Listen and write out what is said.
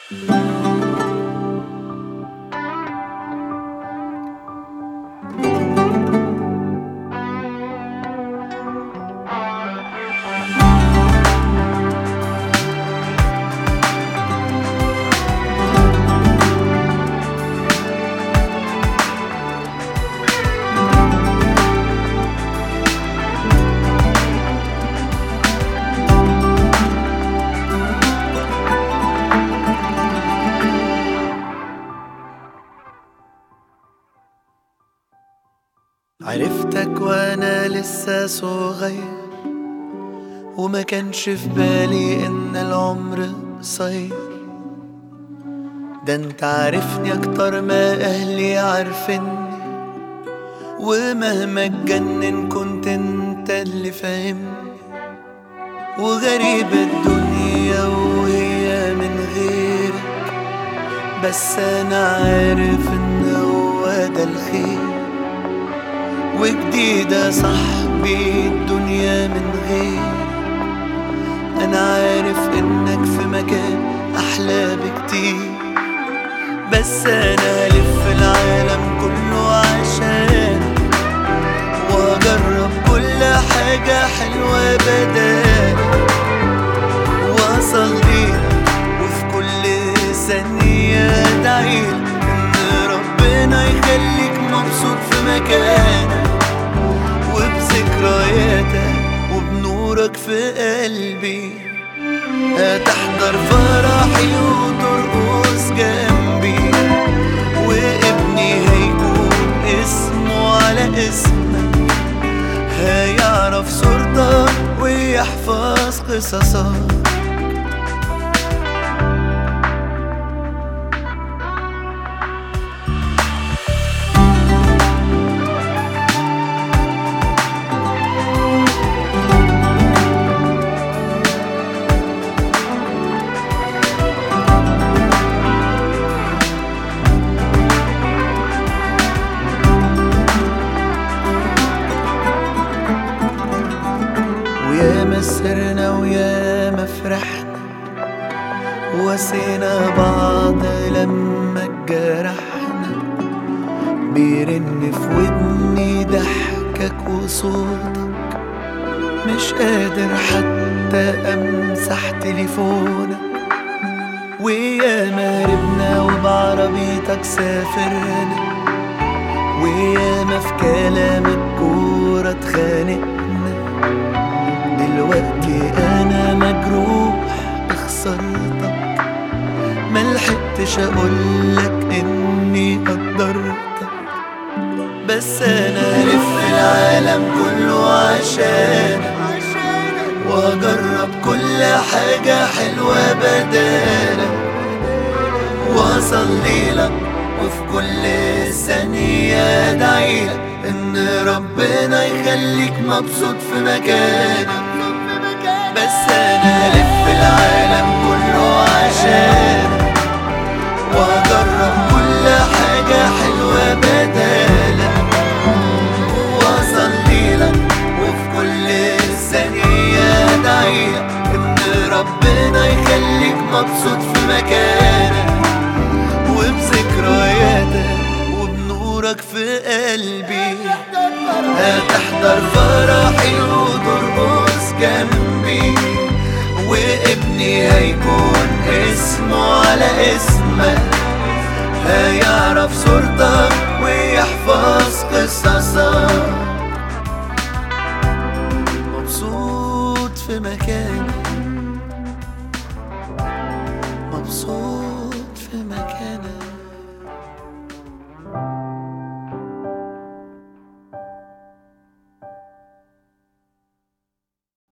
عرفتك وانا لسه صغير وما كانش في بالي ان العمر قصير ده انت عارفني اكتر ما اهلي عارفيني ومهما اتجنن كنت انت اللي فاهمني وغريب الدنيا وهي من غيرك بس انا عارف ان هو ده الخير وجديدة صاحبي الدنيا من غير أنا عارف إنك في مكان أحلى بكتير بس أنا هلف العالم كله عشان وأجرب كل حاجة حلوة بدالك وأصلي وفي كل ثانية أدعيلك إن ربنا يخليك مبسوط في مكانك وبذكرياتك وبنورك في قلبي هتحضر فرحي وترقص جنبي وابني هيكون اسمه على اسمك هيعرف صورتك ويحفظ قصصك وياما سهرنا وياما فرحنا وسينا بعض لما اتجرحنا بيرن في ودني ضحكك وصوتك مش قادر حتى امسح تليفونك وياما هربنا وبعربيتك سافرنا وياما في كلامك كورة اتخانقنا دلوقتي انا مجروح بخسارتك ملحقتش اقولك اني قدرتك بس انا الف العالم كله عشانك واجرب كل حاجة حلوة بدالك واصلي لك وفي كل ثانية ادعيلك ان ربنا يخليك مبسوط في مكانك بس انا الف العالم كله عشانك واجرب كل حاجة حلوة بدالك واصلي لك وفي كل ثانية ادعيلك ان ربنا يخليك مبسوط في مكانك وبذكرياتك وبنورك في قلبي هتحضر فرحي وترقص جنبي وابني هيكون اسمه على اسمك هيعرف صورتك ويحفظ قصصك